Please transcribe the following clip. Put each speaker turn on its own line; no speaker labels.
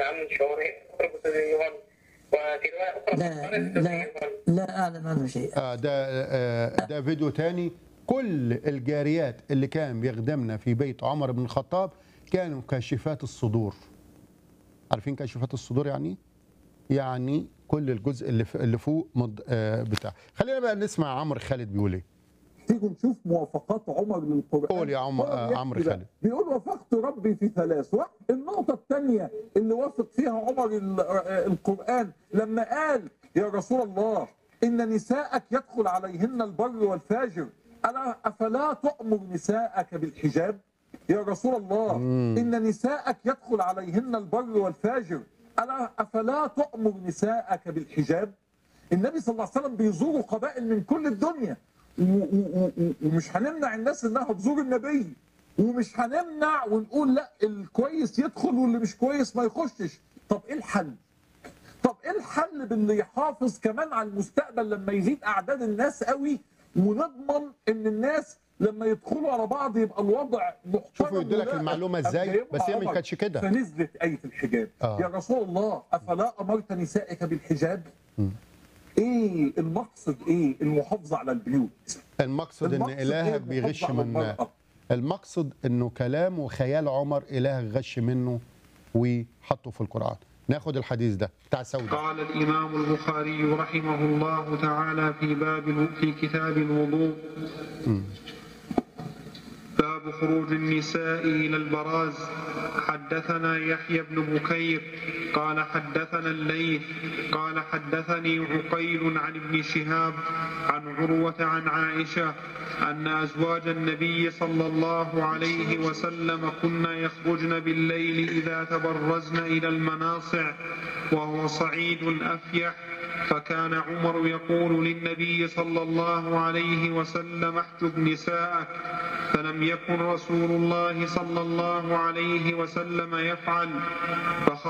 عن شعور قرب تديون وتلاوة أخرى
لا
قرأت
لا
تديون
لا اعلم عنه شيء
آه ده آه ده فيديو تاني كل الجاريات اللي كان بيخدمنا في بيت عمر بن الخطاب كانوا كاشفات الصدور عارفين كاشفات الصدور يعني إيه؟ يعني كل الجزء اللي ف- اللي فوق مض... آه بتاع خلينا بقى نسمع عمرو خالد بيقول ايه
تيجوا نشوف موافقات عمر للقرآن
قول يا عم-
هو
آه،
بيحكي
عمرو
ده.
خالد.
بيقول وافقت ربي في ثلاث واحد النقطة الثانية اللي وافق فيها عمر ال- آه، القرآن لما قال يا رسول الله إن نساءك يدخل عليهن البر والفاجر ألا أفلا تؤمر نساءك بالحجاب يا رسول الله إن نساءك يدخل عليهن البر والفاجر ألا أفلا تؤمر نساءك بالحجاب النبي صلى الله عليه وسلم بيزوروا قبائل من كل الدنيا و- و- و- ومش هنمنع الناس انها تزور النبي ومش هنمنع ونقول لا الكويس يدخل واللي مش كويس ما يخشش طب ايه الحل طب ايه الحل باللي يحافظ كمان على المستقبل لما يزيد اعداد الناس قوي ونضمن ان الناس لما يدخلوا على بعض يبقى الوضع محترم
شوفوا يدي لك
ولا-
المعلومة
أم
إزاي،
جايبها
بس هي ما
عمر.
كانتش كده.
فنزلت آية الحجاب
آه.
يا رسول الله أفلا أمرت نسائك بالحجاب ايه المقصد ايه المحافظه على البيوت
المقصد ان
المقصد
الهك
إيه؟
بيغش
المحافظة على
من
المرأة.
المقصد انه كلام وخيال عمر الهك غش منه وحطه في القران ناخد الحديث ده بتاع سوده
قال الإمام البخاري رحمه الله تعالى في باب الو- في كتاب الوضوء باب خروج النساء إلى البراز حدثنا يحيى بن بكير قال حدثنا الليث قال حدثني عقيل عن ابن شهاب عن عروة عن عائشة أن أزواج النبي صلى الله عليه وسلم كن يخرجن بالليل إذا تبرزن إلى المناصع وهو صعيد أفيح فكان عمر يقول للنبي صلى الله عليه وسلم احجب نساءك فلم يكن رسول الله صلى الله عليه وسلم يفعل فخ